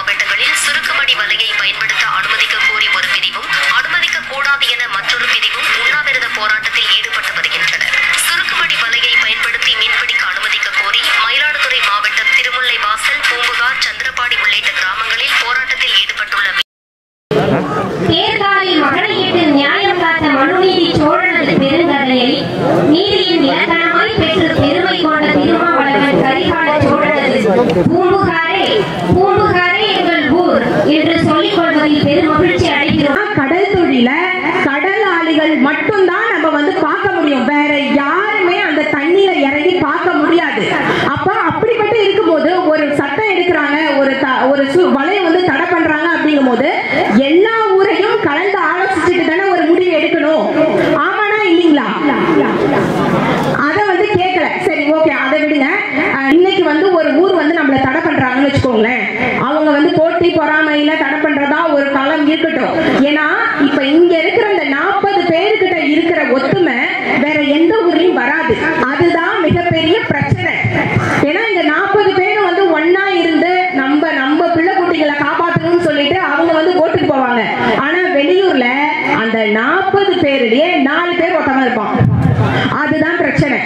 மாவட்டங்களில் சுருக்குமடி வலையை பயன்படுத்த அனுமதிக்க கோரி ஒரு பிரிவும் அனுமதிக்க கூடாது என மற்றொரு பிரிவும் உண்ணாவிரத போராட்டத்தில் ஈடுபட்டு வருகின்றனர் சுருக்குமடி வலையை பயன்படுத்தி மீன்பிடிக்க அனுமதிக்க கோரி மயிலாடுதுறை மாவட்டம் திருமுல்லை வாசல் பூம்புகார் சந்திரபாடி உள்ளிட்ட கிராமங்களில் போராட்டத்தில் ஈடுபட்டுள்ள தேர்காலில் மகனையிட்டு நியாயம் காத்த மனுநீதி சோழனது பெருங்கதையை நீதியின் இலக்கணமாய் பெற்று பெருமை கொண்ட திருமாவளவன் கரிகால சோழனது பூம்புகாரே பூம்புகாரே எங்கள் ஊர் என்று சொல்லிக் கொள்வதில் பெரும் மகிழ்ச்சி அடைகிறோம் கடல் தொழில கடலாளிகள் மட்டும்தான் நம்ம வந்து பார்க்க முடியும் வேற யாருமே அந்த தண்ணியில இறங்கி பார்க்க முடியாது அப்ப அப்படிப்பட்ட இருக்கும்போது ஒரு சட்டம் எடுக்கிறாங்க ஒரு த- ஒரு சு- வலையை வந்து தடை பண்றாங்க அப்படிங்கும் போது எல்லா ஊரையும் கலந்து ஆலோசிச்சுட்டு தானே ஒரு முடிவு எடுக்கணும் ஆமானா இல்லீங்களா அத வந்து கேட்கல சரி ஓகே அதை விடுங்க அஹ், இன்னைக்கு வந்து ஒரு ஊர் வந்து நம்மள தடை பண்றாங்கன்னு வச்சுக்கோங்களேன் அவங்க வந்து போட்டி பொறாமையில தடை பண்றதா ஒரு காலம் இருக்கட்டும் ஏன்னா இப்ப இங்க இருக்கிற இந்த நாற்பது பேருக்கிட்ட இருக்கிற ஒத்துமை வேற எந்த ஊர்லயும் வராது அதுதான் மிகப்பெரிய பிரச்சனை ஏன்னா இந்த நாற்பது பேரும் வந்து ஒன்னா இருந்து நம்ம நம்ம பிள்ளை குட்டிகளை காப்பாத்தணும்னு சொல்லிட்டு அவங்க வந்து ஓட்டுக்கு போவாங்க ஆனா வெளியூர்ல அந்த நாற்பது பேருலயே நாலு பேர் ஒருத்தவங்க இருப்பான் அதுதான் பிரச்சனை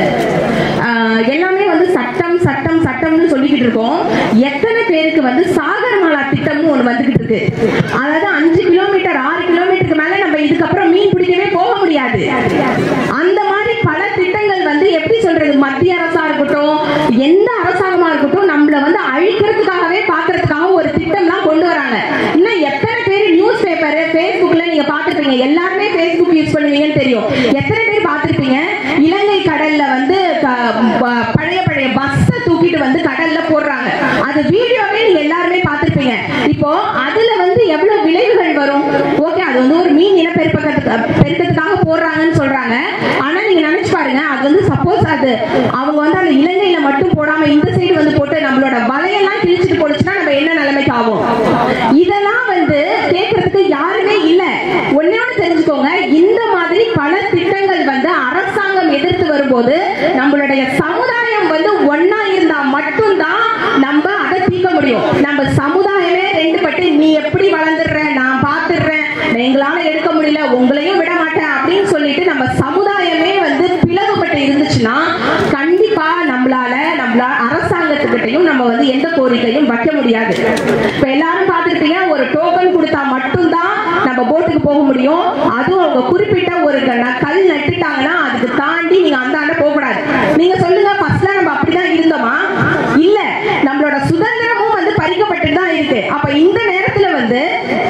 ஆஹ் எல்லாமே வந்து சட்டம் சட்டம் சட்டம்னு சொல்லிக்கிட்டு இருக்கோம் எத்தனை பேருக்கு வந்து சாகர்மாலா திட்டம்னு ஒண்ணு வந்துகிட்டு இருக்கு அதாவது அஞ்சு கிலோமீட்டர் ஆறு கிலோமீட்டருக்கு மேல நம்ம இதுக்கப்புறம் மீன் பிடிக்கவே போக முடியாது அந்த மாதிரி பல திட்டங்கள் வந்து எப்படி சொல்றது மத்திய அரசா இருக்கட்டும் எந்த அரசாங்கமா இருக்கட்டும் நம்மள வந்து அழிக்கிறதுக்காகவே பாக்குறதுக்காக ஒரு திட்டம்லாம் கொண்டு வராங்க இன்னும் எத்தனை பேர் நியூஸ் பேப்பர் ஃபேஸ்புக்ல நீங்க பாத்துருப்பீங்க எல்லாருமே ஃபேஸ்புக் யூஸ் பண்ணுவீங்கன்னு தெரியும் எத்தனை பேர் பார்த்திருப்பீங்க இலங்கை கடல்ல வந்து க- ப- பழைய பழைய பஸ்ஸை தூக்கிட்டு வந்து கடல்ல போடுறாங்க அது வீடியோவே நீங்க எல்லாருமே பார்த்திருப்பீங்க இப்போ அதுல வந்து எவ்வளவு விளைவுகள் வரும் ஓகே அது வந்து ஒரு மீன் இனப்பெருக்கத்துக்கு பெருக்கத்துக்காக போடுறாங்கன்னு சொல்றாங்க ஆனா நீங்க நினைச்சு பாருங்க அது வந்து சப்போஸ் அது அவங்க வந்து அந்த இலங்கையில மட்டும் போடாம இந்த சைடு வந்து போட்டு நம்மளோட வலையெல்லாம் கிழிச்சிட்டு போடுச்சுன்னா நம்ம என்ன நிலைமைக்கு ஆகும் இதெல்லாம் வந்து கேட்கறதுக்கு யாருமே இல்ல ஒண்ணே ஒண்ணு தெரிஞ்சுக்கோங்க இந்த மாதிரி பல திட்டங்கள் வந்து அரசாங்கம் எதிர்த்து வரும்போது நம்மளுடைய சமுதாயம் வந்து ஒன்னா இருந்தா மட்டும்தான் நம்ம அதை தீர்க்க முடியும் நம்ம சமுதாயமே ரெண்டு பட்டு நீ எப்படி வளர்ந்துடுற நான் பாத்துடுறேன் எங்களால எடுக்க முடியல உங்களையும் விட மாட்டேன் அப்படின்னு சொல்லிட்டு நம்ம சமுதாயமே வந்து பிளவுபட்டு இருந்துச்சுன்னா கண்டிப்பா நம்மளால நம்மள அரசாங்கத்துக்கிட்டையும் நம்ம வந்து எந்த கோரிக்கையும் வைக்க முடியாது இப்ப எல்லாரும் பார்த்துருப்பீங்க ஒரு டோக்கன் கொடுத்தா மட்டும்தான் நம்ம போட்டுக்கு போக முடியும் அதுவும் அவங்க குறிப்பிட்ட ஒரு க- கல் நட்டுட்டாங்கன்னா அதுக்கு தாண்டி நீங்க அந்த ஆண்ட போக கூடாது நீங்க சொல்லுங்க ஃபர்ஸ்ட்ல நம்ம அப்படிதான் இருந்தோமா இல்ல நம்மளோட சுதந்திரமும் வந்து பறிக்கப்பட்டு தான் இருக்கு அப்ப இந்த நேரத்துல வந்து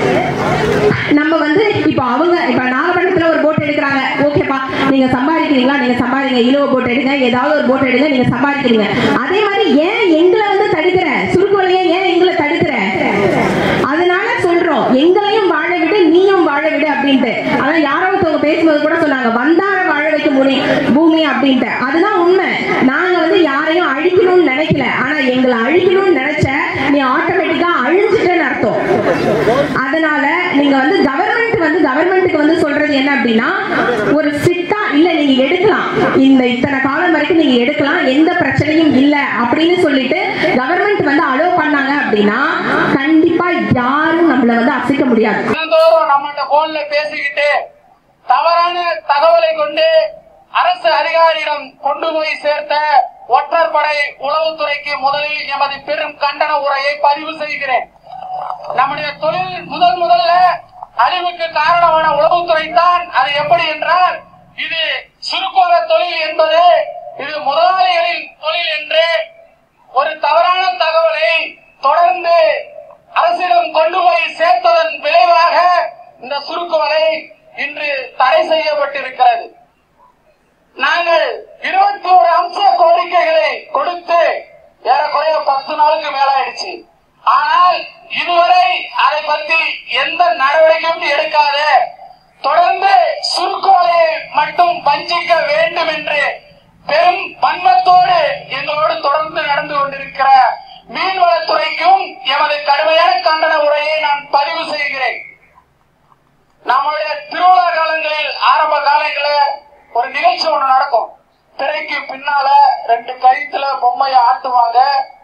நம்ம வந்து இப்ப அவங்க இப்ப நாகப்பட்டினத்துல ஒரு போட் எடுக்கிறாங்க ஓகேப்பா நீங்க சம்பாதிக்கிறீங்களா நீங்க சம்பாதிங்க இலவ போட் எடுங்க ஏதாவது ஒரு போட் எடுங்க நீங்க சம்பாதிக்கிறீங்க அதே மாதிரி ஏன் எங்களை வந்து தடுக்கிற சுருக்கு வலையை ஏன் எங்களை தடுக்கிற அதனால சொல்றோம் எங்களையும் வாழ விடு நீயும் வாழ விடு அப்படின்ட்டு அதான் யாரோ ஒருத்தவங்க பேசும்போது கூட சொன்னாங்க வந்தார வாழ வைக்க முடியும் பூமி அப்படின்ட்டு அதுதான் உண்மை நாங்க வந்து யாரையும் அழிக்கணும்னு நினைக்கல ஆனா எங்களை அழிக்கணும்னு நினைச்ச நீ ஆட்டோமேட்டிக்கா அழிஞ்சிட்டேன்னு அர்த்தம் அதனால நீங்க வந்து கவர்மெண்ட் வந்து கவர்மெண்ட்டுக்கு வந்து சொல்றது என்ன அப்படின்னா ஒரு சிட்டா இல்ல நீங்க எடுக்கலாம் இந்த இத்தனை காலம் வரைக்கும் நீங்க எடுக்கலாம் எந்த பிரச்சனையும் இல்ல அப்படின்னு சொல்லிட்டு கவர்மெண்ட் வந்து அலோ பண்ணாங்க அப்படின்னா கண்டிப்பா யாரும் நம்மள வந்து அசைக்க முடியாது தினந்தோறும் நம்மகிட்ட போன்ல பேசிக்கிட்டு தவறான தகவலை கொண்டு அரசு அதிகாரியிடம் கொண்டு போய் சேர்த்த ஒற்றர் படை உளவுத்துறைக்கு முதலில் எமது பெரும் கண்டன உரையை பதிவு செய்கிறேன் நம்முடைய தொழில் முதல் முதல்ல அழிவுக்கு காரணமான உளவுத்துறை தான் அது எப்படி என்றால் இது சுருக்கோர தொழில் என்பது இது முதலாளிகளின் தொழில் என்று ஒரு தவறான தகவலை தொடர்ந்து அரசிடம் கொண்டு போய் சேர்த்ததன் விளைவாக இந்த சுருக்குவலை இன்று தடை செய்யப்பட்டிருக்கிறது நாங்கள் இருபத்தி ஒரு அம்ச கோரிக்கைகளை கொடுத்து ஏறக்குறைய பத்து நாளுக்கு மேலாயிடுச்சு ஆனால் இதுவரை அதை பற்றி எந்த நடவடிக்கையும் எடுக்காத தொடர்ந்து சுருக்கோலையை மட்டும் வஞ்சிக்க வேண்டும் என்று பெரும் வன்மத்தோடு எங்களோடு தொடர்ந்து நடந்து கொண்டிருக்கிற மீன்வளத்துறைக்கும் எமது கடுமையான கண்டன உரையை நான் பதிவு செய்கிறேன் நம்முடைய திருவிழா காலங்களில் ஆரம்ப காலங்களில் ஒரு நிகழ்ச்சி ஒண்ணு நடக்கும் திரைக்கு பின்னால ரெண்டு கழுத்துல பொம்மையை ஆட்டுவாங்க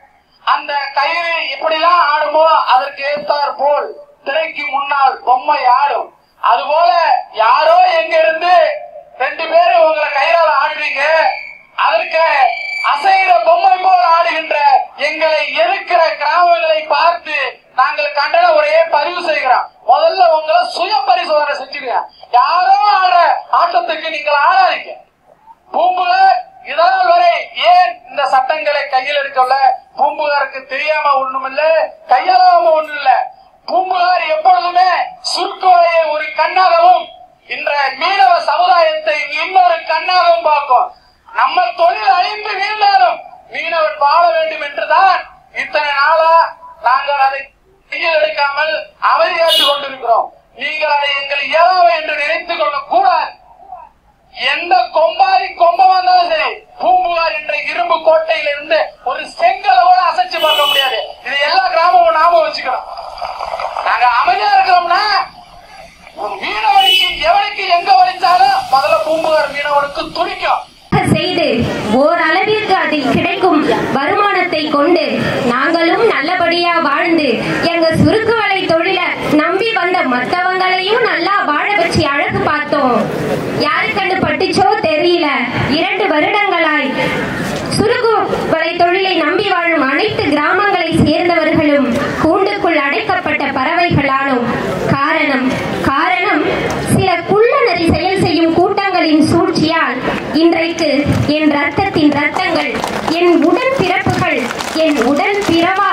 அந்த கயிறு இப்படிலாம் ஆடுமோ அதற்கு ஏற்றார் போல் திரைக்கு முன்னால் பொம்மை ஆடும் அதுபோல யாரோ எங்க இருந்து ரெண்டு பேரும் உங்களை கயிறால ஆடுறீங்க அதற்கு அசைகிற பொம்மை போல் ஆடுகின்ற எங்களை எதிர்க்கிற கிராமங்களை பார்த்து நாங்கள் கண்டன உரையை பதிவு செய்கிறோம் முதல்ல உங்களை சுய பரிசோதனை செஞ்சுங்க யாரோ ஆடுற ஆட்டத்துக்கு நீங்கள் ஆடாதீங்க பூம்புகார் இதனால் வரை ஏன் இந்த சட்டங்களை கையில் எடுக்கல பூம்புகாருக்கு தெரியாம ஒண்ணும் இல்ல கையாளாம ஒண்ணும் இல்ல பூம்புகார் எப்பொழுதுமே சுருக்குவலையை ஒரு கண்ணாகவும் இன்ற மீனவ சமுதாயத்தை இன்னொரு கண்ணாகவும் பார்க்கும் நம்ம தொழில் அழிந்து வீழ்ந்தாலும் மீனவன் வாழ வேண்டும் என்றுதான் இத்தனை நாளா நாங்கள் அதை கையில் எடுக்காமல் அமைதியாற்றிக் கொண்டிருக்கிறோம் நீங்கள் அதை எங்கள் இயலாமை என்று நினைத்துக் கொள்ளக் கூடாது எந்த கொம்பாரி கொம்பம் வந்தாலும் சரி பூம்புகார் என்ற இரும்பு கோட்டையில இருந்து ஒரு செங்கலை கூட அசைச்சு பார்க்க முடியாது இது எல்லா கிராமமும் நாம வச்சுக்கிறோம் நாங்க அமைதியா இருக்கிறோம்னா ஒரு மீனவனுக்கு எவனுக்கு எங்க வலிச்சாலும் முதல்ல பூம்புகார் மீனவனுக்கு துடிக்கும் செய்து ஓரளவிற்கு அதில் கிடைக்கும் வருமானத்தை கொண்டு நாங்களும் நல்லபடியா வாழ்ந்து எங்க சுருக்கு வலை தொழில நம்பி வந்த மத்தவங்களையும் நல்லா வாழ வச்சு அழகு பார்த்தோம் யாருக்கண்டு பட்டுச்சோ தெரியல இரண்டு வருடங்களாய் சுருக்கு வலை தொழிலை நம்பி வாழும் அனைத்து கிராமங்களை சேர்ந்தவர்களும் கூண்டுக்குள் அடைக்கப்பட்ட பறவைகளானோம் காரணம் காரணம் சில குள்ளநரி செயல் செய்யும் கூட்டங்களின் சூழ்ச்சியால் இன்றைக்கு என் ரத்தத்தின் ரத்தங்கள் என் உடன் பிறப்புகள் என் உடன் பிறவா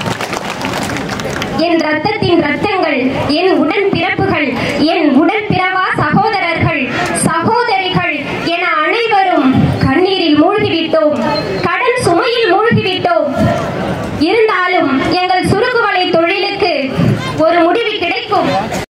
என் ரத்தத்தின் ரத்தங்கள் என் உடன் பிறப்புகள் என் உடன் பிறவா சகோதரர்கள் சகோதரிகள் என அனைவரும் கண்ணீரில் மூழ்கிவிட்டோம் கடன் சுமையில் மூழ்கிவிட்டோம் இருந்தாலும் எங்கள் சுருக்குவலை தொழிலுக்கு ஒரு முடிவு கிடைக்கும்